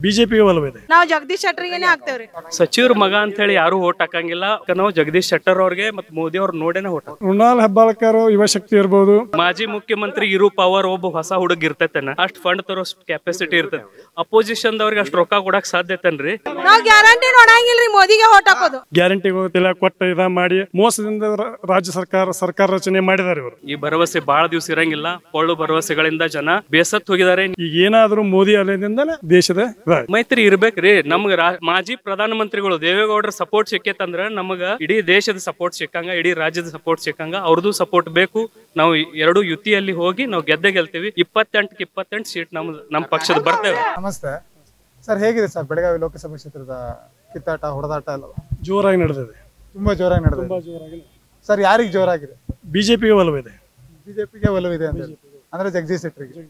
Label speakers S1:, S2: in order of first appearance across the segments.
S1: ಬಿಜೆಪಿಗೆ ಒಲವಿದೆ
S2: ನಾವು ಜಗದೀಶ್ ಶೆಟ್ಟರಿಗೆನೆ ಹಾಕ್ತೇವ್ರಿ
S3: ಸಚಿವ್ರ ಮಗ ಅಂತ ಹೇಳಿ ಯಾರು ಓಟ್ ಹಾಕಂಗಿಲ್ಲ ಯಾಕಂದ್ರೆ ನಾವು ಜಗದೀಶ್ ಶೆಟ್ಟರ್ ಅವ್ರಿಗೆ ಮತ್ತು ಮೋದಿ ಅವ್ರ ನೋಡೇನೆ ಓಟ್ ಹಾಕ್ತೀವಿ.
S1: ಮೃಣಾಲ್ ಹೆಬ್ಬಾಳ್ಕರ್ ಯುವ ಶಕ್ತಿ ಇರ್ಬೋದು
S3: ಮಾಜಿ ಮುಖ್ಯಮಂತ್ರಿ ಇರೋ ಪವರ್ ಒಬ್ಬ ಹೊಸ ಹುಡುಗ ಇರ್ತೈತೇನ ಅಷ್ಟ್ ಫಂಡ್ ತರೋ ಕೆಪಾಸಿಟಿ ಇರ್ತೈತೆ ಅಪೋಸಿಷನ್ ದವ್ರಿಗೆ ಅಷ್ಟ್ ರೊಕ್ಕ ಕೊಡಕ್ ಸಾಧ್ಯತೇನ್ರಿ
S2: ನಾವು ಗ್ಯಾರಂಟಿ ನೋಡಂಗಿಲ್ರಿ ಮೋದಿಗೆ ಓಟ್ ಹಾಕೋದು
S1: ಗ್ಯಾರಂಟಿ ಹೋಗ್ತಿಲ್ಲ ಕೊಟ್ಟ ಇದ ಮಾಡಿ ಮೋಸದಿಂದ ರ- ರಾಜ್ಯ ಸರ್ಕಾರ ಸರ್ಕಾರ ರಚನೆ ಮಾಡಿದ್ದಾರೆ ಇವರು
S3: ಈ ಭರವಸೆ ಬಹಳ ದಿವಸ ಇರಂಗಿಲ್ಲ ಪೊಳ್ಳು ಭರವಸೆಗಳಿಂದ ಜನ ಬೇಸತ್ ಹೋಗಿದ್ದಾರೆ
S1: ಈಗ ಏನಾದ್ರೂ ಮೋದಿ ಅಲೆದಿಂದಲೇ ದೇಶದ ಇದಾಯ್ತು.
S3: ಮೈತ್ರಿ ಇರ್ಬೇಕ್ರಿ ನಮ್ಗ ರಾ- ಮಾಜಿ ಪ್ರಧಾನ ಮಂತ್ರಿಗಳು ದೇವೇಗೌಡರ ಸಪೋರ್ಟ್ ಸಿಕ್ಕೇತಂದ್ರ ನಮಗ ಇಡೀ ದೇಶದ ಸಪೋರ್ಟ್ ಸಿಕ್ಕಂಗ ಇಡೀ ರಾಜ್ಯದ ಸಪೋರ್ಟ್ ಸಿಕ್ಕಂಗ ಅವ್ರದ್ದು ಸಪೋರ್ಟ್ ಬೇಕು ನಾವು ಎರಡು ಯುತಿಯಲ್ಲಿ ಹೋಗಿ ನಾವು ಗೆದ್ದೆ ಗೆಲ್ತೀವಿ ಇಪ್ಪತ್ತೆಂಟಕ್ಕೆ ಇಪ್ಪತ್ತೆಂಟು ಸೀಟ್ ನಮ್ ನಮ್ ಪಕ್ಷದ ಬರ್ತೇವೆ
S4: ನಮಸ್ತೆ ಸರ್ ಹೇಗಿದೆ ಸರ್ ಬೆಳಗಾವಿ ಲೋಕಸಭಾ ಕ್ಷೇತ್ರದ ಕಿತ್ತಾಟ ಹೊಡೆದಾಟ ಎಲ್ಲ
S1: ಜೋರಾಗಿ ನಡೆದಿದೆ
S4: ತುಂಬಾ ಜೋರಾಗಿ ನಡೆದಿದೆ
S1: ಜೋರಾಗಿ
S4: ಸರ್ ಯಾರಿಗೆ ಜೋರಾಗಿದೆ
S1: ಬಿಜೆಪಿಗೆ ಒಲವಿದೆ
S4: ಬಿಜೆಪಿಗೆ ಒಲವಿದೆ ಅಂತ ಹೇಳಿ. ಅಂದ್ರೆ ಜಗದೀಶ್ ಶೆಟ್ಟರಿಗೆ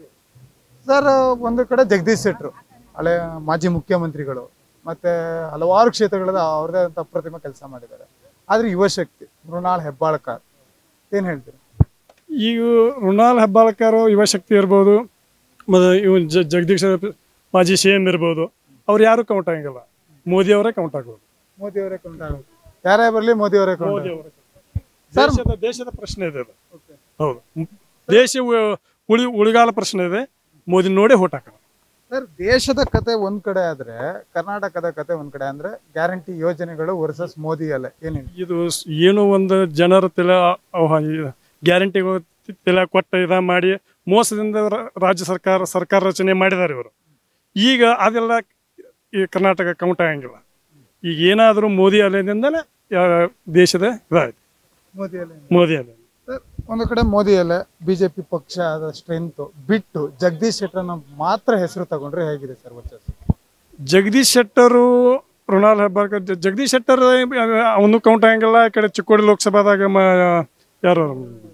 S4: ಸರ್ ಒಂದು ಕಡೆ ಜಗದೀಶ್ ಶೆಟ್ಟರು ಹಳೆ ಮಾಜಿ ಮುಖ್ಯಮಂತ್ರಿಗಳು ಮತ್ತೆ ಹಲವಾರು ಕ್ಷೇತ್ರಗಳಲ್ಲಿ ಅವ್ರದೇ ಆದಂತ ಅಪ್ರತಿಮ ಕೆಲಸ ಮಾಡಿದ್ದಾರೆ ಆದ್ರೆ ಯುವ ಶಕ್ತಿ ಮೃಣಾಲ್ ಹೆಬ್ಬಾಳ್ಕರ್ ಏನ್ ಹೇಳ್ತೀರಿ
S1: ಈಗ ಮೃಣಾಲ್ ಹೆಬ್ಬಾಳ್ಕರ್ ಯುವ ಶಕ್ತಿ ಇರ್ಬೋದು ಮತ್ತು ಇವ್ ಜ ಜಗದೀಶ್ ಮಾಜಿ ಸಿ ಎಂ ಇರ್ಬೋದು ಅವ್ರು ಯಾರು ಕೌಂಟ್ ಆಗಂಗಿಲ್ಲ ಮೋದಿ ಅವರೇ ಕೌಂಟ್ ಆಗೋದು
S4: ಮೋದಿ ಅವರೇ ಕೊಂಡ ಯಾರೇ ಬರಲಿ ಮೋದಿ ಅವರೇ ಕೊಂಡ
S1: ದೇಶದ ದೇಶದ ಪ್ರಶ್ನೆ ಇದೆ ಅದು ಹೌದು ದೇಶ ಉ- ಉಳಿ ಉಳಿಗಾಲ ಪ್ರಶ್ನೆ ಇದೆ ಮೋದಿ ನೋಡಿ ಓಟ್ ಹಾಕೋಣ
S4: ಸರ್ ದೇಶದ ಕತೆ ಒಂದ್ ಕಡೆ ಆದ್ರೆ ಕರ್ನಾಟಕದ ಕತೆ ಒಂದ್ ಕಡೆ ಅಂದ್ರೆ ಗ್ಯಾರಂಟಿ ಯೋಜನೆಗಳು ವರ್ಸಸ್ ಮೋದಿ ಅಲೆ ಏನ್ ಹೇಳಿ
S1: ಇದು ಸ್- ಏನೋ ಒಂದು ಜನರ ತಿಲ ಗ್ಯಾರಂಟಿ ತಿಲ ಕೊಟ್ಟ ಇದ ಮಾಡಿ ಮೋಸದಿಂದ ರ- ರಾಜ್ಯ ಸರ್ಕಾರ ಸರ್ಕಾರ ರಚನೆ ಮಾಡಿದ್ದಾರೆ ಇವರು ಈಗ ಅದೆಲ್ಲ ಈ ಕರ್ನಾಟಕ ಕೌಂಟ್ ಆಗಂಗಿಲ್ಲ ಈಗ ಏನಾದರೂ ಮೋದಿ ಅಲೆದಿಂದಲೇ ಯಾ- ದೇಶದ ಇದಾಯ್ತು
S4: ಮೋದಿ ಅಲೆ
S1: ಮೋದಿ ಅಲೆ
S4: ಸರ್ ಒಂದು ಕಡೆ ಮೋದಿ ಅಲೆ ಬಿಜೆಪಿ ಪಕ್ಷದ ಸ್ಟ್ರೆಂತ್ ಬಿಟ್ಟು ಜಗದೀಶ್ ಶೆಟ್ಟರ್ನ ಮಾತ್ರ ಹೆಸರು ತಗೊಂಡ್ರೆ ಹೇಗಿದೆ ಸರ್ ವರ್ಚಸ್ಸು
S1: ಜಗದೀಶ್ ಶೆಟ್ಟರು ಮೃಣಾಲ್ ಹೆಬ್ಬಾಳ್ಕರ್ ಜ- ಜಗದೀಶ್ ಶೆಟ್ಟರ್ ಅವನು ಕೌಂಟ್ ಆಗಂಗಿಲ್ಲ ಈ ಕಡೆ ಚಿಕ್ಕೋಡಿ ಲೋಕಸಭಾದಾಗ ಮ ಯಾರು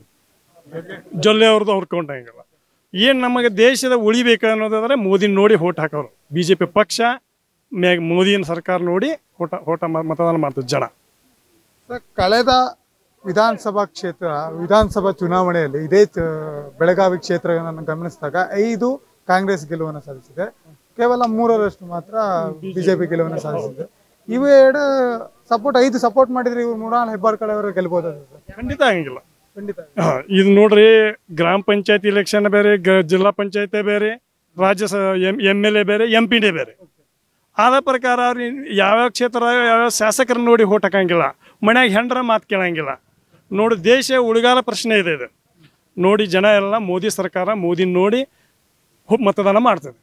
S1: ಜೊಲ್ಲೆ ಅವ್ರದ್ದು ಅವ್ರು ಕೌಂಟ್ ಆಗಂಗಿಲ್ಲ ಏನು ನಮಗೆ ದೇಶದ ಉಳಿಬೇಕು ಅನ್ನೋದಾದ್ರೆ ಮೋದಿ ನೋಡಿ ಓಟ್ ಹಾಕೋರು ಬಿ ಜೆ ಪಿ ಪಕ್ಷ ಮ್ಯಾಗ ಮೋದಿನ ಸರ್ಕಾರ ನೋಡಿ ಓಟ ಓಟ ಮ- ಮತದಾನ ಮಾಡ್ತದೆ ಜನ
S4: ಸರ್ ಕಳೆದ ವಿಧಾನಸಭಾ ಕ್ಷೇತ್ರ ವಿಧಾನಸಭಾ ಚುನಾವಣೆಯಲ್ಲಿ ಇದೇ ಚ- ಬೆಳಗಾವಿ ಕ್ಷೇತ್ರವನ್ನು ಗಮನಿಸಿದಾಗ ಐದು ಕಾಂಗ್ರೆಸ್ ಗೆಲುವನ್ನು ಸಾಧಿಸಿದೆ ಕೇವಲ ಮೂರರಷ್ಟು ಮಾತ್ರ ಬಿಜೆಪಿ ಗೆಲುವನ್ನು ಸಾಧಿಸಿದೆ ಇವು ಎರಡು ಸಪೋರ್ಟ್ ಐದು ಸಪೋರ್ಟ್ ಮಾಡಿದ್ರೆ ಇವ್ರು ಮೃಣಾಲ್ ಹೆಬ್ಬಾಳ್ಕರ್ ಅವರು ಗೆಲ್ಬೋದು ಸರ್
S1: ಖಂಡಿತ ಆಗಂಗಿಲ್ಲ
S4: ಖಂಡಿತ
S1: ಹಾ, ಇದು ನೋಡ್ರಿ ಗ್ರಾಮ ಪಂಚಾಯತ್ ಇಲೆಕ್ಷನ್ ಬೇರೆ ಗ- ಜಿಲ್ಲಾ ಪಂಚಾಯತ್ ಬೇರೆ ರಾಜ್ಯ ಎಮ್ ಎಲ್ ಎ ಬೇರೆ ಎಂ ಪಿ ಡಿ ಬೇರೆ ಆದ ಪ್ರಕಾರ ಅವ್ರು ಯಾವ್ಯಾವ ಕ್ಷೇತ್ರ ಯಾವ್ಯಾವ ಶಾಸಕರನ್ನ ನೋಡಿ ಓಟ್ ಹಾಕಂಗಿಲ್ಲ ಮನ್ಯಾಗ ಹೆಂಡ್ರ ಮಾತು ಕೇಳಂಗಿಲ್ಲ ನೋಡಿ ದೇಶ ಉಳಿಗಾಲ ಪ್ರಶ್ನೆ ಇದೆ ಇದು ನೋಡಿ ಜನ ಎಲ್ಲ ಮೋದಿ ಸರ್ಕಾರ ಮೋದಿ ನೋಡಿ ಹೊ- ಮತದಾನ ಮಾಡ್ತದೆ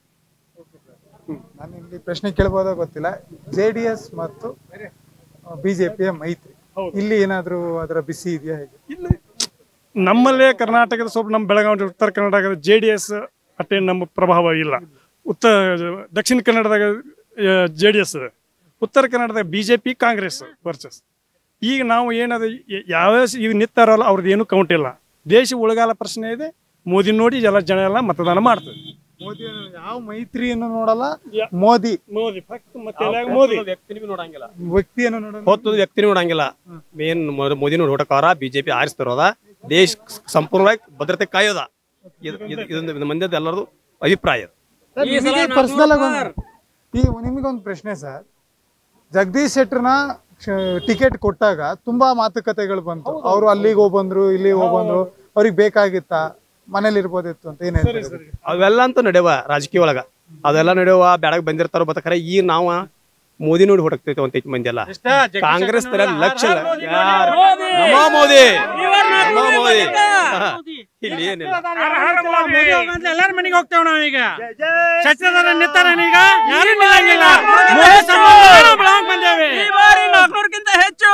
S4: ನಾನು ಇಲ್ಲಿ ಪ್ರಶ್ನೆ ಕೇಳ್ಬೋದೋ ಗೊತ್ತಿಲ್ಲ ಜೆ ಡಿ ಎಸ್ ಮತ್ತು ಬಿಜೆಪಿಯ ಮೈತ್ರಿ ಇಲ್ಲಿ ಏನಾದ್ರೂ ಅದರ ಬಿಸಿ ಇದೆಯಾ ಹೇಗೆ
S1: ಇಲ್ಲಿ ನಮ್ಮಲ್ಲೇ ಕರ್ನಾಟಕದ ಸ್ವಲ್ಪ ನಮ್ಮ ಬೆಳಗಾವಿ ಉತ್ತರ ಕರ್ನಾಟಕದ ಜೆ ಡಿ ಎಸ್ ಅಷ್ಟೇ ನಮ್ಮ ಪ್ರಭಾವ ಇಲ್ಲ ಉತ್ತರ ದಕ್ಷಿಣ ಕನ್ನಡದಾಗ ಜೆ ಡಿ ಎಸ್ ಉತ್ತರ ಕನ್ನಡದಾಗ ಬಿ ಜೆ ಪಿ ಕಾಂಗ್ರೆಸ್ ವರ್ಚಸ್ ಈಗ ನಾವು ಏನದ ಯಾವ್ಯಾವ ಈಗ ನಿಂತಾರಲ್ಲ ಅವ್ರದ್ದು ಏನೂ ಕೌಂಟ್ ಇಲ್ಲ ದೇಶ ಉಳಗಾಲ ಪ್ರಶ್ನೆ ಇದೆ ಮೋದಿ ನೋಡಿ ಎಲ್ಲ ಜನ ಎಲ್ಲ ಮತದಾನ ಮಾಡ್ತದೆ
S4: ಮೋದಿ ಯಾವ ಮೈತ್ರಿಯನ್ನು ನೋಡಲ್ಲ ಮೋದಿ
S1: ಮೋದಿ ಮತ್ತೆ ಮೋದಿ
S5: ವ್ಯಕ್ತಿನಿಗೂ ನೋಡಂಗಿಲ್ಲ
S4: ವ್ಯಕ್ತಿಯನ್ನು ನೋಡಲ್ಲ
S5: ಹೊತ್ತು ವ್ಯಕ್ತಿನೂ ನೋಡಂಗಿಲ್ಲ ಮೇನ್ ಮೋದಿ ನೋಡಿ ಹೊಡಕವರ ಬಿಜೆಪಿ ಆರಿಸ್ತಿರೋದ ದೇಶ ಸಂಪೂರ್ಣವಾಗಿ ಭದ್ರತೆ ಕಾಯೋದ ಇದು ಇದು- ಇದೊಂದು ಮಂದ್ಯದ ಎಲ್ಲರದು ಅಭಿಪ್ರಾಯ ಇದು.
S4: ಪರ್ಸನಲ್ ಈ ನಿಮಗೊಂದು ಪ್ರಶ್ನೆ ಸರ್ ಜಗದೀಶ್ ಶೆಟ್ಟರ್ನ ಟಿಕೆಟ್ ಕೊಟ್ಟಾಗ ತುಂಬಾ ಮಾತುಕತೆಗಳು ಬಂತು ಅವರು ಅಲ್ಲಿಗೆ ಹೋಗ್ ಬಂದ್ರು ಇಲ್ಲಿಗೆ ಹೋಗ್ ಬಂದ್ರು ಅವ್ರಿಗೆ ಬೇಕಾಗಿತ್ತಾ ಮನೇಲಿ ಇರ್ಬೋದಿತ್ತು ಅಂತ ಏನ್ ಹೇಳ್ತಾರೆ
S5: ಅವೆಲ್ಲ ಅಂತೂ ನಡೆಯವ ರಾಜಕೀಯ ಒಳಗ ಅದೆಲ್ಲ ನಡೆಯವ ಬ್ಯಾಡಗ್ ಬಂದಿರ್ತಾರೋ ಬತ್ತ ಖರೆ ಈಗ ನಾವ ಮೋದಿ ನೋಡಿ ಹುಡುಕ್ತೈತೆ ಒಂದ್ ಮಂದಿ ಎಲ್ಲ ಕಾಂಗ್ರೆಸ್ ತರ ಲಕ್ಷ ಯಾರ್? ನಮೋ ಮೋದಿ ನಮೋ ಮೋದಿ ಹಾ. ಇಲ್ಲಿ ಏನಿಲ್ಲ
S6: ಎಲ್ಲಾರ ಮನೆಗೆ ಹೋಗ್ತೇವ ನಾವೀಗ ಸತ್ಯದಾರ ನಿಂತಾರ ಈಗ ಯಾರು ನಿಲ್ಲಂಗಿಲ್ಲ ಮೋದಿ ಸಂಬಂಧ ಬೆಳಗ್ ಬಂದೇವಿ
S7: ಈ ಬಾರಿ ನಾಲ್ಕುನೂರಕ್ಕಿಂತ ಹೆಚ್ಚು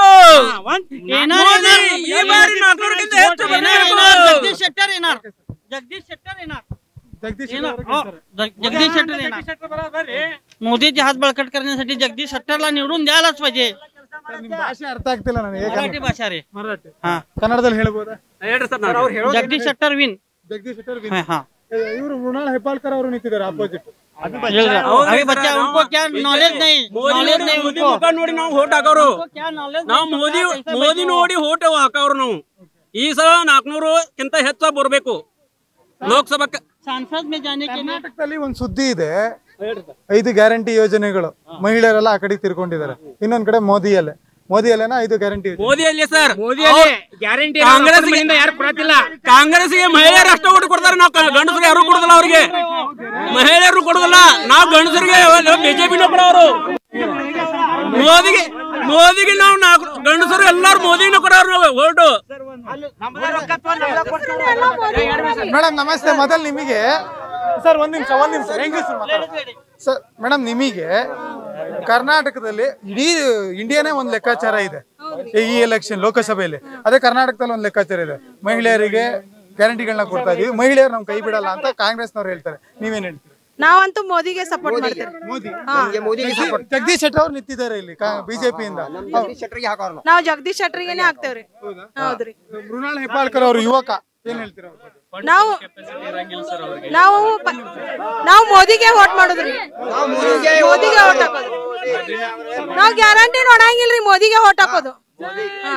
S7: ಈ ಬಾರಿ ನಾಲ್ಕುನೂರಕ್ಕಿಂತ ಹೆಚ್ಚು
S6: ಜಗದೀಶ್ ಶೆಟ್ಟರ್ ಏನಾರ್ ಜಗದೀಶ್ ಶೆಟ್ಟರ್ ಏನಾರ್
S4: जगदीश
S6: जगदीश शेट्टर येणार मोदीचे हात बळकट करण्यासाठी जगदीश शेट्टरला निवडून द्यायलाच पाहिजे
S4: ನಿಮ್ ಭಾಷೆ ಅರ್ಥ ಆಗ್ತಿಲ್ಲ ನನಗೆ
S6: मराठी भाषा रे
S4: ಮರಾಠಿ
S6: ಹಾ.
S4: ಕನ್ನಡದಲ್ಲಿ ಹೇಳ್ಬೋದಾ
S6: जगदीश शेट्टर विन
S4: ಜಗದೀಶ್ ಶೆಟ್ಟರ್
S6: हाँ हाँ
S4: ಇವರು ಮೃಣಾಲ್ ಹೆಬ್ಬಾಳ್ಕರ್ ಅವರು ನಿಂತಿದ್ದಾರೆ ಅಪೋಸಿಟ್
S6: अभी बच्चा उनको क्या नॉलेज नहीं नॉलेज नहीं
S7: ಮೋದಿ
S6: उनको
S7: ಮುಖ ನೋಡಿ ನಾವು ಹೋಟ್ ಹಾಕೋರು
S6: उनको क्या नॉलेज
S7: ನಾವು ಮೋದಿ ಮೋದಿ ನೋಡಿ ಹೋಟ್ ಹಾಕೋರು ನಾವು ಈ ಸಲ ನಾಲ್ಕುನೂರಕ್ಕಿಂತ ಹೆಚ್ಚ ಬರ್ಬೇಕು ಲೋಕಸಭಾ
S6: सांसद में जाने के लिए
S4: ಕರ್ನಾಟಕದಲ್ಲಿ ಒಂದು ಸುದ್ದಿ ಇದೆ ಐದು ಗ್ಯಾರಂಟಿ ಯೋಜನೆಗಳು ಮಹಿಳೆಯರೆಲ್ಲ ಆ ಕಡೆ ತಿರ್ಕೊಂಡಿದ್ದಾರೆ ಇನ್ನೊಂದ್ ಕಡೆ ಮೋದಿಯಲ್ಲೇ ಮೋದಿಯಲ್ಲೇನ ಐದು ಗ್ಯಾರಂಟಿ ಯೋಜನೆ
S7: ಮೋದಿಯಲ್ಲಿ ಸರ್
S6: ಗ್ಯಾರಂಟಿ
S7: ಕಾಂಗ್ರೆಸ್
S6: ಯಾರು ಕೊಡತಿಲ್ಲ
S7: ಕಾಂಗ್ರೆಸ್ಗೆ ಮಹಿಳೆಯರು ಅಷ್ಟೇ ಓಟ್ ಕೊಡ್ತಾರೆ ನಾವು ಗಂಡಸರು ಯಾರು ಕೊಡುದಿಲ್ಲ ಅವ್ರಿಗೆ ಮಹಿಳೆಯರು ಕೊಡುದಿಲ್ಲ ನಾವು ಗಂಡಸರಿಗೆ ಬಿಜೆಪಿನ ಕೊಡೋರು ಮೋದಿಗೆ ಮೋದಿಗೆ ನಾವು ನಾಲ್ಕು ಗಂಡಸರು ಎಲ್ಲಾರು ಮೋದಿನ ಕೊಡೋರು ನಾವು ಓಟು
S4: ಮೇಡಮ್ ನಮಸ್ತೆ ಮೊದಲು ನಿಮಗೆ ಸರ್ ಒಂದ್ ನಿಮಿಷ ಒಂದ್ ನಿಮಿಷ ಹೆಂಗಸ್ರು ಮಾತಾಡಿ. ಸರ್ ಮೇಡಮ್ ನಿಮಗೆ ಕರ್ನಾಟಕದಲ್ಲಿ ಇಡೀ ಇಂಡಿಯಾನೇ ಒಂದ್ ಲೆಕ್ಕಾಚಾರ ಇದೆ ಈ ಎಲೆಕ್ಷನ್ ಲೋಕಸಭೆಯಲ್ಲಿ ಅದೇ ಕರ್ನಾಟಕದಲ್ಲಿ ಒಂದ್ ಲೆಕ್ಕಾಚಾರ ಇದೆ ಮಹಿಳೆಯರಿಗೆ ಗ್ಯಾರಂಟಿಗಳನ್ನ ಕೊಡ್ತಾ ಇದೀವಿ ಮಹಿಳೆಯರು ನಮ್ ಕೈ ಬಿಡಲ್ಲ ಅಂತ ಕಾಂಗ್ರೆಸ್ನವ್ರು ಹೇಳ್ತಾರೆ ನೀವೇನ್ ಹೇಳ್ತೀರಿ
S2: ನಾವಂತೂ ಮೋದಿಗೆ ಸಪೋರ್ಟ್ ಮಾಡ್ತೀವಿ
S4: ಮೋದಿ
S2: ಹಾ.
S4: ಜಗದೀಶ್- ಜಗದೀಶ್ ಶೆಟ್ಟರ್ ಅವ್ರು ನಿಂತಿದ್ದಾರೆ ಇಲ್ಲಿ ಬಿಜೆಪಿಯಿಂದ
S2: ನಾವು ಜಗದೀಶ್ ಶೆಟ್ಟರಿಗೆನೆ ಹಾಕ್ತೇವ್ರಿ ಹೌದ್ರಿ
S4: ಮೃಣಾಲ್ ಹೆಬ್ಬಾಳ್ಕರ್ ಅವರು ಯುವಕ ಏನ್ ಹೇಳ್ತೀರ ಅವ್ರ ಬಗ್ಗೆ?
S2: ನಾವು ನಾವು ಪ- ನಾವು ಮೋದಿಗೆ ವೋಟ್ ಮಾಡುದ್ರಿ ಮೋದಿಗೆ ವೋಟ್ ಹಾಕೋದು ನಾವು ಗ್ಯಾರಂಟಿ ನೋಡಂಗಿಲ್ರಿ ಮೋದಿಗೆ ವೋಟ್ ಹಾಕೋದು ಹಾ.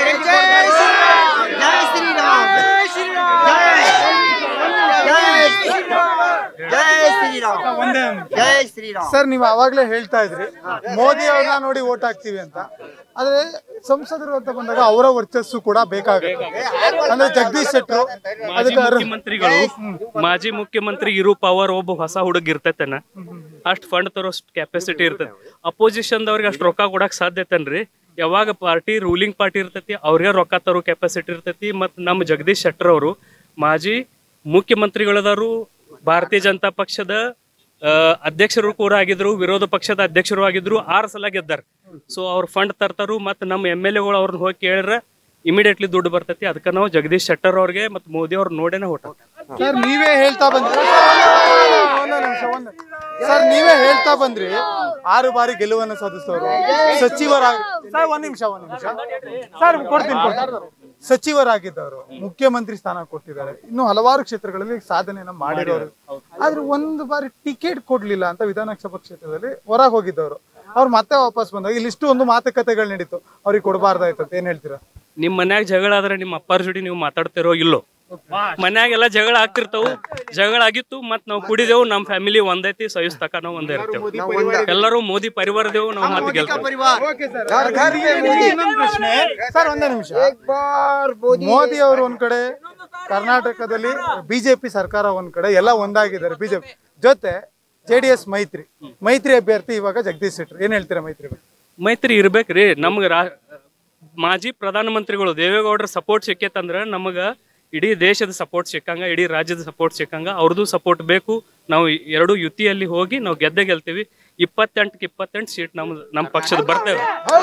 S4: ಒಂದೇ ಸರ್ ನೀವು ಅವಾಗ್ಲೇ ಹೇಳ್ತಾ ಇದ್ರಿ ಮೋದಿ ಅವ್ರನ್ನ ನೋಡಿ ಓಟ್ ಹಾಕ್ತಿವಿ ಅಂತ ಆದ್ರೆ ಸಂಸದರು ಅಂತ ಬಂದಾಗ ಅವರ ವರ್ಚಸ್ಸು ಕೂಡ ಬೇಕಾಗುತ್ತೆ ಅಂದ್ರೆ ಜಗದೀಶ್ ಶೆಟ್ಟರ್
S3: ಮಾಜಿ
S4: ಅದಕ್ಕೆ ಅರ್-
S3: ಮುಖ್ಯಮಂತ್ರಿಗಳು ಮಾಜಿ ಮುಖ್ಯಮಂತ್ರಿ ಇರೋ ಪವರ್ ಒಬ್ಬ ಹೊಸ ಹುಡುಗ ಇರ್ತೈತನ ಅಷ್ಟ್ ಫಂಡ್ ತರೋಷ್ಟು ಕೆಪಾಸಿಟಿ ಇರ್ತೈತಿ ಅಪೋಸಿಷನ್ ದವ್ರಿಗೆ ಅಷ್ಟ್ ರೊಕ್ಕ ಕೊಡಕ್ ಸಾಧ್ಯತನ್ರಿ ಯಾವಾಗ ಪಾರ್ಟಿ ರೂಲಿಂಗ್ ಪಾರ್ಟಿ ಇರ್ತೈತಿ ಅವ್ರಿಗೆ ರೊಕ್ಕ ತರೋ ಕೆಪಾಸಿಟಿ ಇರ್ತೈತಿ ಮತ್ ನಮ್ಮ ಜಗದೀಶ್ ಶೆಟ್ಟರ್ ಅವರು ಮಾಜಿ ಮುಖ್ಯಮಂತ್ರಿಗಳದಾರು ಭಾರತೀಯ ಜನತಾ ಪಕ್ಷದ ಆ, ಅಧ್ಯಕ್ಷರು ಕೂಡ ಆಗಿದ್ರು ವಿರೋಧ ಪಕ್ಷದ ಅಧ್ಯಕ್ಷರು ಆಗಿದ್ರು ಆರು ಸಲ ಗೆದ್ದಾರ ಸೊ ಅವ್ರು ಫಂಡ್ ತರ್ತಾರು ಮತ್ತು ನಮ್ಮ ಎಮ್ ಎಲ್ ಎಗಳು ಅವ್ರನ್ನ ಹೋಗಿ ಕೇಳಿದ್ರೆ ಇಮಿಡಿಯೇಟ್ಲಿ ದುಡ್ಡು ಬರ್ತೈತಿ ಅದಕ್ಕೆ ನಾವು ಜಗದೀಶ್ ಶೆಟ್ಟರ್ ಅವ್ರಿಗೆ ಮತ್ತು ಮೋದಿ ಅವ್ರ ನೋಡೇನೆ ಹೊಟ್ಟ
S4: ಸರ್ ನೀವೇ ಹೇಳ್ತಾ ಬಂದ್ರಿ ಒಂದೇ ನಿಮಿಷ, ಒಂದೇ. ಸರ್ ನೀವೇ ಹೇಳ್ತಾ ಬಂದ್ರಿ ಆರು ಬಾರಿ ಗೆಲುವನ್ನು ಸಾಧಿಸಿದವರು ಸಚಿವರಾಗಿ ಸರ್ ಒಂದ್ ನಿಮಿಷ ಒಂದ್ ನಿಮಿಷ ಸರ್ ಕೊಡ್ತೀನಿ ಕೊಡ್ತೀನಿ. ಸಚಿವರಾಗಿದ್ದವರು ಮುಖ್ಯಮಂತ್ರಿ ಸ್ಥಾನ ಕೊಟ್ಟಿದ್ದಾರೆ ಇನ್ನು ಹಲವಾರು ಕ್ಷೇತ್ರಗಳಲ್ಲಿ ಸಾಧನೆಯನ್ನ ಮಾಡಿರೋರು ಆದ್ರೆ ಒಂದು ಬಾರಿ ಟಿಕೆಟ್ ಕೊಡ್ಲಿಲ್ಲ ಅಂತ ವಿಧಾನಸಭಾ ಕ್ಷೇತ್ರದಲ್ಲಿ ಹೊರಗೆ ಹೋಗಿದ್ದವರು ಅವ್ರು ಮತ್ತೆ ವಾಪಸ್ ಬಂದಾಗ ಇಲ್ಲಿ ಇಷ್ಟು ಒಂದು ಮಾತುಕತೆಗಳು ನಡೀತು ಅವ್ರಿಗೆ ಕೊಡಬಾರ್ದಾಯ್ತು ಅಂತ ಏನ್ ಹೇಳ್ತೀರಾ
S3: ನಿಮ್ಮ ಮನ್ಯಾಗ ಜಗಳ ಆದ್ರೆ ನಿಮ್ಮ ಅಪ್ಪಾರ ಜೋಡಿ ನೀವು ಮಾತಾಡ್ತಿರೋ ಇಲ್ಲೋ ಮನ್ಯಾಗೆಲ್ಲ ಜಗಳ ಆಗ್ತಿರ್ತಾವು ಜಗಳ ಆಗಿತ್ತು ಮತ್ ನಾವು ಕುಡಿದೆವು ನಮ್ಮ ಫ್ಯಾಮಿಲಿ ಒಂದೈತಿ ಸಹಿಸ್ತಕ ನಾವು ಒಂದೇ ಇರ್ತೇವೆ ಎಲ್ಲರೂ ಮೋದಿ ಪರಿವಾರದೇವು ನಾವು ಮತ್ತೆ ಗೆಲ್ತೇವೆ
S4: ಇನ್ನೊಂದು ಪ್ರಶ್ನೆ ಸರ್ ಒಂದೇ ನಿಮಿಷ ಮೋದಿ ಅವರು ಒಂದ್ ಕಡೆ ಕರ್ನಾಟಕದಲ್ಲಿ ಬಿಜೆಪಿ ಸರ್ಕಾರ ಒಂದ್ ಕಡೆ ಎಲ್ಲ ಒಂದಾಗಿದ್ದಾರೆ ಬಿಜೆಪಿ ಜೊತೆ ಜೆಡಿಎಸ್ ಮೈತ್ರಿ ಮೈತ್ರಿ ಅಭ್ಯರ್ಥಿ ಇವಾಗ ಜಗದೀಶ್ ಶೆಟ್ಟರ್ ಏನ್ ಹೇಳ್ತೀರಾ ಮೈತ್ರಿ ಬಗ್ಗೆ?
S3: ಮೈತ್ರಿ ಇರ್ಬೇಕ್ರಿ ನಮ್ಗೆ ರಾ ಮಾಜಿ ಪ್ರಧಾನಮಂತ್ರಿಗಳು ದೇವೇಗೌಡರ ಸಪೋರ್ಟ್ ಸಿಕ್ಕೇತಂದ್ರ ನಮಗ ಇಡೀ ದೇಶದ ಸಪೋರ್ಟ್ ಸಿಕ್ಕಂಗ ಇಡೀ ರಾಜ್ಯದ ಸಪೋರ್ಟ್ ಸಿಕ್ಕಂಗ ಅವ್ರದ್ದು ಸಪೋರ್ಟ್ ಬೇಕು ನಾವು ಎರಡು ಯುತಿಯಲ್ಲಿ ಹೋಗಿ ನಾವು ಗೆದ್ದೆ ಗೆಲ್ತೀವಿ ಇಪ್ಪತ್ತೆಂಟಕ್ಕೆ ಇಪ್ಪತ್ತೆಂಟು ಸೀಟ್ ನಮ್ ನಮ್ಮ ಪಕ್ಷದ ಬರ್ತೇವೆ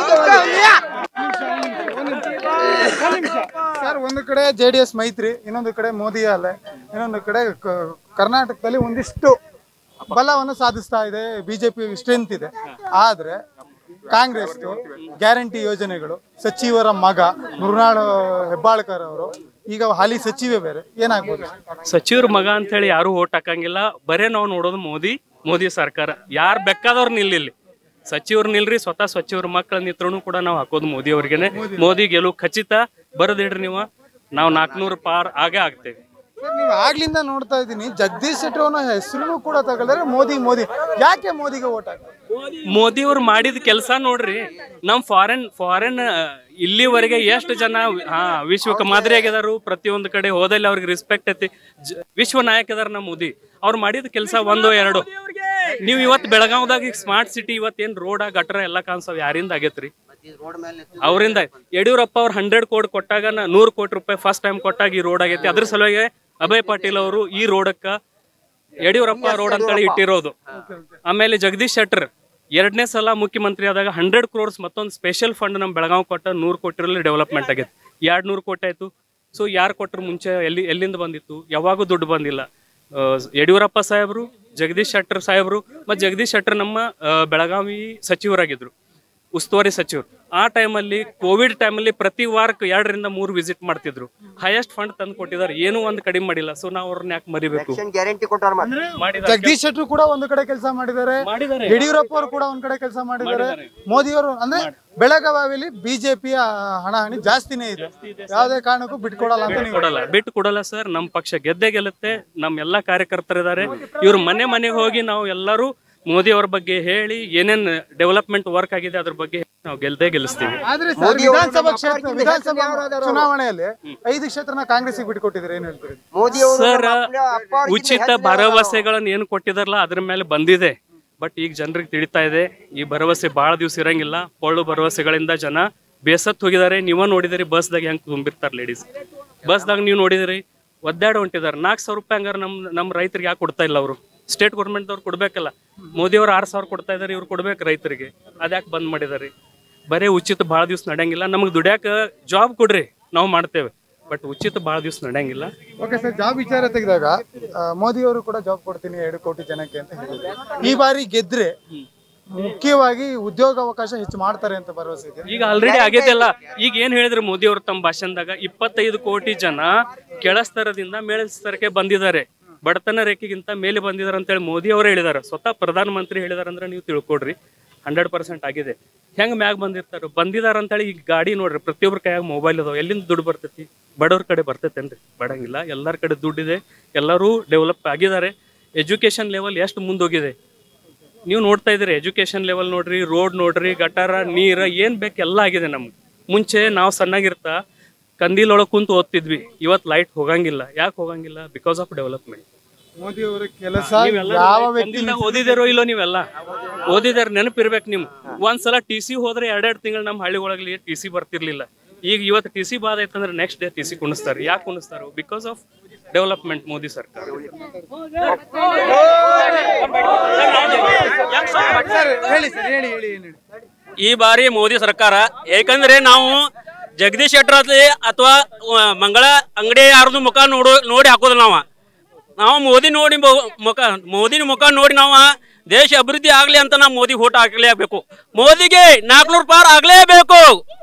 S4: ಸರ್ ಒಂದು ಕಡೆ ಜೆಡಿಎಸ್ ಮೈತ್ರಿ ಇನ್ನೊಂದು ಕಡೆ ಮೋದಿ ಅಲೆ ಇನ್ನೊಂದು ಕಡೆ ಕ- ಕರ್ನಾಟಕದಲ್ಲಿ ಒಂದಿಷ್ಟು ಬಲವನ್ನು ಸಾಧಿಸ್ತಾ ಇದೆ ಬಿಜೆಪಿ ಸ್ಟ್ರೆಂತ್ ಇದೆ ಆದ್ರೆ ಕಾಂಗ್ರೆಸ್ ಗ್ಯಾರಂಟಿ ಯೋಜನೆಗಳು ಸಚಿವರ ಮಗ ಮೃಣಾಲ್ ಹೆಬ್ಬಾಳ್ಕರ್ ಅವರು ಈಗ ಹಾಲಿ ಸಚಿವೆ ಬೇರೆ ಏನಾಗ್ಬೋದು
S3: ಸಚಿವ್ರ ಮಗ ಅಂತ ಹೇಳಿ ಯಾರು ಓಟ್ ಹಾಕಂಗಿಲ್ಲ ಬರೇ ನಾವು ನೋಡೋದು ಮೋದಿ ಮೋದಿ ಸರ್ಕಾರ ಯಾರು ಬೇಕಾದವ್ರು ನಿಲ್ಲಿಲ್ಲಿ ಸಚಿವರು ನಿಲ್ರಿ ಸ್ವತಃ ಸಚಿವರ ಮಕ್ಕಳ ನಿತ್ರನು ಕೂಡ ನಾವು ಹಾಕೋದು ಮೋದಿ ಅವ್ರಿಗೆನೆ ಮೋದಿ ಗೆಲುವು ಖಚಿತ ಬರದಿಡ್ರಿ ನೀವು ನಾವು ನಾಲ್ಕುನೂರು ಪಾರ್ ಆಗೇ ಆಗ್ತೇವೆ
S4: ಸರ್ ನೀವು ಆಗ್ಲಿಂದ ನೋಡ್ತಾ ಇದ್ದೀನಿ ಜಗದೀಶ್ ಶೆಟ್ಟರ್ ಅವನ ಹೆಸರು ಕೂಡ ತಗೊಳ್ತಾರೆ ಮೋದಿ ಮೋದಿ ಯಾಕೆ ಮೋದಿಗೆ ಓಟ್ ಹಾಕ್ತಾರೆ
S3: ಮೋದಿ ಅವ್ರು ಮಾಡಿದ ಕೆಲಸ ನೋಡ್ರಿ ನಮ್ ಫಾರಿನ್ ಫಾರಿನ್ ಇಲ್ಲಿವರೆಗೆ ಎಷ್ಟು ಜನ ಹಾ ವಿಶ್ವಕ್ಕೆ ಮಾದರಿ ಆಗಿದಾರು ಪ್ರತಿಯೊಂದು ಕಡೆ ಹೋದಲ್ಲಿ ಅವ್ರಿಗೆ ರೆಸ್ಪೆಕ್ಟ್ ಐತಿ ಜ- ವಿಶ್ವ ನಾಯಕ ಅದಾರ ನಮ್ಮ ಮೋದಿ ಅವ್ರು ಮಾಡಿದ ಕೆಲಸ ಒಂದು ಎರಡು ನೀವು ಇವತ್ತು ಬೆಳಗಾವ್ದಾಗ ಸ್ಮಾರ್ಟ್ ಸಿಟಿ ಇವತ್ತೇನ್ ರೋಡ್ ಗಟ್ರ ಎಲ್ಲ ಕಾಣಿಸ್ತಾವ ಯಾರಿಂದ ಆಗೈತ್ರಿ ಅವರಿಂದ ಯಡಿಯೂರಪ್ಪ ಅವ್ರು ಹಂಡ್ರೆಡ್ ಕೋಟಿ ಕೊಟ್ಟಾಗ ನಾ ನೂರು ಕೋಟಿ ರೂಪಾಯಿ ಫಸ್ಟ್ ಟೈಮ್ ಕೊಟ್ಟಾಗ ಈ ರೋಡ್ ಆಗೈತಿ ಅದ್ರ ಸಲುವಾಗಿ ಅಭಯ್ ಪಾಟೀಲ್ ಅವರು ಈ ರೋಡಕ್ಕ ಯಡಿಯೂರಪ್ಪ ರೋಡ್ ಅಂತೇಳಿ ಇಟ್ಟಿರೋದು ಆಮೇಲೆ ಜಗದೀಶ್ ಶೆಟ್ಟರ್ ಎರಡನೇ ಸಲ ಮುಖ್ಯಮಂತ್ರಿ ಆದಾಗ ಹಂಡ್ರೆಡ್ ಕ್ರೋರ್ಸ್ ಮತ್ತೊಂದು ಸ್ಪೆಷಲ್ ಫಂಡ್ ನಮ್ಮ ಬೆಳಗಾವ್ ಕೊಟ್ಟ ನೂರು ಕೋಟಿರಲ್ಲಿ ಡೆವಲಪ್ಮೆಂಟ್ ಆಗೈತೆ ಎರಡು ನೂರು ಕೋಟಿ ಆಯ್ತು ಸೊ ಯಾರು ಕೊಟ್ಟರು ಮುಂಚೆ ಎಲ್ಲಿ ಎಲ್ಲಿಂದ ಬಂದಿತ್ತು ಯಾವಾಗೂ ದುಡ್ಡು ಬಂದಿಲ್ಲ ಆ, ಯಡಿಯೂರಪ್ಪ ಸಾಹೇಬರು ಜಗದೀಶ್ ಶೆಟ್ಟರ್ ಸಾಹೇಬರು ಮತ್ತು ಜಗದೀಶ್ ಶೆಟ್ಟರ್ ನಮ್ಮ ಆ, ಬೆಳಗಾವಿ ಸಚಿವರಾಗಿದ್ರು ಉಸ್ತುವಾರಿ ಸಚಿವರು ಆ ಟೈಮಲ್ಲಿ ಕೋವಿಡ್ ಟೈಮಲ್ಲಿ ಪ್ರತಿ ವಾರಕ್ಕೆ ಎರಡರಿಂದ ಮೂರು ವಿಸಿಟ್ ಮಾಡ್ತಿದ್ರು ಹೈಯೆಸ್ಟ್ ಫಂಡ್ ತಂದು ಕೊಟ್ಟಿದ್ದಾರೆ ಏನೂ ಒಂದು ಕಡಿಮೆ ಮಾಡಿಲ್ಲ ಸೊ ನಾವು ಅವ್ರನ್ನ ಯಾಕೆ ಮರಿಬೇಕು
S8: ಗ್ಯಾರಂಟಿ ಕೊಟ್ಟಾರ
S3: ಮಾಡಿದ
S4: ಜಗದೀಶ್ ಶೆಟ್ಟರ್ ಕೂಡ ಒಂದು ಕಡೆ ಕೆಲಸ ಮಾಡಿದ್ದಾರೆ
S3: ಮಾಡಿದ್ದಾರೆ.
S4: ಯಡಿಯೂರಪ್ಪ ಅವರು ಕೂಡ ಒಂದ್ ಕಡೆ ಕೆಲಸ ಮಾಡಿದ್ದಾರೆ ಮೋದಿ ಅವರು ಅಂದ್ರೆ ಬೆಳಗಾವಿಯಲ್ಲಿ ಬಿಜೆಪಿಯ ಹಣಾಹಣಿ ಜಾಸ್ತಿನೇ ಇದೆ ಯಾವುದೇ ಕಾರಣಕ್ಕೂ ಬಿಟ್ಕೊಡಲ್ಲ ಅಂತ ನೀವು
S3: ಕೊಡಲ್ಲ ಬಿಟ್ಟು ಕೊಡಲ್ಲ ಸರ್ ನಮ್ಮ ಪಕ್ಷ ಗೆದ್ದೆ ಗೆಲ್ಲುತ್ತೆ ನಮ್ಮ ಎಲ್ಲಾ ಕಾರ್ಯಕರ್ತರಿದ್ದಾರೆ ಇವ್ರ ಮನೆ ಮನೆಗೆ ಹೋಗಿ ನಾವು ಎಲ್ಲರೂ ಮೋದಿ ಅವ್ರ ಬಗ್ಗೆ ಹೇಳಿ ಏನೇನ್ ಡೆವಲಪ್ಮೆಂಟ್ ವರ್ಕ್ ಆಗಿದೆ ಅದ್ರ ಬಗ್ಗೆ ನಾವು ಗೆಲ್ದೇ ಗೆಲ್ಲಿಸ್ತೀವಿ
S4: ಆದ್ರೆ ಸರ್ ವಿಧಾನಸಭಾ ಕ್ಷೇತ್ರ ವಿಧಾನಸಭಾ ಚುನಾವಣೆಯಲ್ಲಿ ಐದು ಕ್ಷೇತ್ರನ ಕಾಂಗ್ರೆಸ್ಗೆ ಬಿಟ್ಕೊಟ್ಟಿದ್ರೆ ಏನ್ ಹೇಳ್ತೀರಿ
S3: ಸರ್ ಉಚಿತ ಭರವಸೆಗಳನ್ನ ಏನು ಕೊಟ್ಟಿದಾರಲ್ಲ ಅದ್ರ ಮೇಲೆ ಬಂದಿದೆ ಬಟ್ ಈಗ ಜನರಿಗೆ ತಿಳಿತಾ ಇದೆ ಈ ಭರವಸೆ ಬಹಳ ದಿವಸ ಇರಂಗಿಲ್ಲ ಪೊಳ್ಳು ಭರವಸೆಗಳಿಂದ ಜನ ಬೇಸತ್ ಹೋಗಿದ್ದಾರೆ ನೀವ ನೋಡಿದಿರಿ ಬಸ್ದಾಗ ಹೆಂಗ್ ತುಂಬಿರ್ತಾರ ಲೇಡೀಸ್ ಬಸ್ದಾಗ ನೀವು ನೋಡಿದಿರಿ ಒದ್ದಾಡ ಹೊಂಟಿದಾರೆ ನಾಲ್ಕು ಸಾವಿರ ರೂಪಾಯಿ ಹಂಗಾರೆ ನಮ್ ನಮ್ಮ ರೈತರಿಗೆ ಯಾಕೆ ಕೊಡ್ತಾ ಇಲ್ಲ ಅವರು ಸ್ಟೇಟ್ ಗೌರ್ಮೆಂಟ್ದವ್ರು ಕೊಡ್ಬೇಕಲ್ಲ ಮೋದಿ ಅವ್ರು ಆರು ಸಾವಿರ ಕೊಡ್ತಾ ಇದಾರೆ ಇವ್ರು ಕೊಡ್ಬೇಕು ರೈತರಿಗೆ ಅದ್ಯಾಕೆ ಬಂದ್ ಮಾಡಿದಾರೆ ಬರೇ ಉಚಿತ ಭಾಳ ದಿವ್ಸ ನಡೆಯಂಗಿಲ್ಲ ನಮಗೆ ದುಡ್ಯಾಕ ಜಾಬ್ ಕೊಡ್ರಿ ನಾವು ಮಾಡ್ತೇವೆ ಬಟ್ ಉಚಿತ ಭಾಳ ದಿವ್ಸ ನಡೆಯಂಗಿಲ್ಲ
S4: ಓಕೆ ಸರ್ ಜಾಬ್ ವಿಚಾರ ತೆಗೆದಾಗ ಮೋದಿ ಅವರು ಕೂಡ ಜಾಬ್ ಕೊಡ್ತೀನಿ ಎರಡು ಕೋಟಿ ಜನಕ್ಕೆ ಅಂತ ಹೇಳಿದ್ರು ಈ ಬಾರಿ ಗೆದ್ರೆ ಮುಖ್ಯವಾಗಿ ಉದ್ಯೋಗಾವಕಾಶ ಹೆಚ್ಚು ಮಾಡ್ತಾರೆ ಅಂತ ಭರವಸೆ ಇದೆ
S3: ಈಗ ಆಲ್ರೆಡಿ ಆಗೈತೆ ಅಲ್ಲ ಈಗ ಏನ್ ಹೇಳಿದ್ರು ಮೋದಿ ಅವರು ತಮ್ಮ ಭಾಷಣದಾಗ ಇಪ್ಪತ್ತೈದು ಕೋಟಿ ಜನ ಕೆಳಸ್ತರದಿಂದ ಮೇಳಸ್ತರಕ್ಕೆ ಬಂದಿದ್ದಾರೆ ಬಡತನ ರೇಖೆಗಿಂತ ಮೇಲೆ ಬಂದಿದ್ದಾರೆ ಅಂತೇಳಿ ಮೋದಿ ಅವರು ಹೇಳಿದಾರೆ ಸ್ವತಃ ಪ್ರಧಾನ ಮಂತ್ರಿ ಹೇಳಿದಾರೆ ಅಂದ್ರೆ ನೀವು ತಿಳ್ಕೊಡ್ರಿ ಹಂಡ್ರೆಡ್ ಪರ್ಸೆಂಟ್ ಆಗಿದೆ ಹೆಂಗ್ ಮ್ಯಾಗ ಬಂದಿರ್ತಾರ ಬಂದಿದಾರ ಅಂತೇಳಿ ಈಗ ಗಾಡಿ ನೋಡ್ರಿ ಪ್ರತಿಯೊಬ್ಬರ ಕೈಯಾಗ ಮೊಬೈಲ್ ಅದಾವ ಎಲ್ಲಿಂದ ದುಡ್ಡು ಬರ್ತೈತಿ ಬಡವ್ರ ಕಡೆ ಬರ್ತೈತೇನ್ರಿ ಬಡಂಗಿಲ್ಲ ಎಲ್ಲರ ಕಡೆ ದುಡ್ಡಿದೆ ಎಲ್ಲರೂ ಡೆವಲಪ್ ಆಗಿದ್ದಾರೆ ಎಜುಕೇಶನ್ ಲೆವೆಲ್ ಎಷ್ಟು ಮುಂದೋಗಿದೆ ನೀವು ನೋಡ್ತಾ ಇದ್ದೀರಿ ಎಜುಕೇಶನ್ ಲೆವೆಲ್ ನೋಡ್ರಿ ರೋಡ್ ನೋಡ್ರಿ ಗಟಾರ ನೀರ ಏನ್ ಬೇಕು ಎಲ್ಲ ಆಗಿದೆ ನಮ್ಗೆ ಮುಂಚೆ ನಾವು ಸಣ್ಣಾಗಿರ್ತಾ ಕಂದೀಲ್ ಒಳಗೆ ಕುಂತು ಓದ್ತಿದ್ವಿ ಇವತ್ತು ಲೈಟ್ ಹೋಗಂಗಿಲ್ಲ ಯಾಕೆ ಹೋಗಂಗಿಲ್ಲ ಬಿಕಾಸ್ ಆಫ್ ಡೆವಲಪ್ಮೆಂಟ್
S4: ಮೋದಿ ಅವರ ಕೆಲಸ ಯಾವ ವ್ಯಕ್ತಿ
S3: ಓದಿದಿರೋ ಇಲ್ಲೋ ನೀವೆಲ್ಲ ಓದಿದಾರ ನೆನಪಿರ್ಬೇಕು ನಿಮ್ ಒಂದ್ಸಲ ಟಿ ಸಿ ಹೋದ್ರೆ ಎರಡೆರಡು ತಿಂಗಳು ನಮ್ಮ ಹಳ್ಳಿ ಒಳಗಲಿ ಟಿ ಸಿ ಬರ್ತಿರ್ಲಿಲ್ಲ ಈಗ ಇವತ್ತು ಟಿ ಸಿ ಬಾದ ಐತಂದ್ರೆ ನೆಕ್ಸ್ಟ್ ಡೇ ಟಿ ಸಿ ಕುಣಿಸ್ತಾರೆ ಯಾಕೆ ಕುಣಿಸ್ತಾರೆ ಬಿಕಾಸ್ ಆಫ್ ಡೆವಲಪ್ಮೆಂಟ್ ಮೋದಿ ಸರ್ಕಾರ
S4: ಹೇಳಿ ಸರ್ ಹೇಳಿ ಹೇಳಿ ಏನ್ ಹೇಳಿ
S7: ಈ ಬಾರಿ ಮೋದಿ ಸರ್ಕಾರ ಏಕೆಂದ್ರೆ ನಾವು ಜಗದೀಶ್ ಶೆಟ್ಟರ್ ಅತ್ಲಿ ಅಥವಾ ಮಂಗಳ ಅಂಗಡಿ ಯಾರ್ದು ಮುಖ ನೋಡು ನೋಡಿ ಹಾಕೋದು ನಾವು ನಾವು ಮೋದಿ ನೋಡಿ ಮೊ- ಮುಖ ಮೋದಿನ ಮುಖ ನೋಡಿ ನಾವು ದೇಶ ಅಭಿವೃದ್ಧಿ ಆಗ್ಲಿ ಅಂತ ನಾವು ಮೋದಿ ಓಟ್ ಹಾಕಲೇಬೇಕು ಮೋದಿಗೆ ನಾಲ್ಕುನೂರು ಪಾರ್ ಆಗ್ಲೇಬೇಕು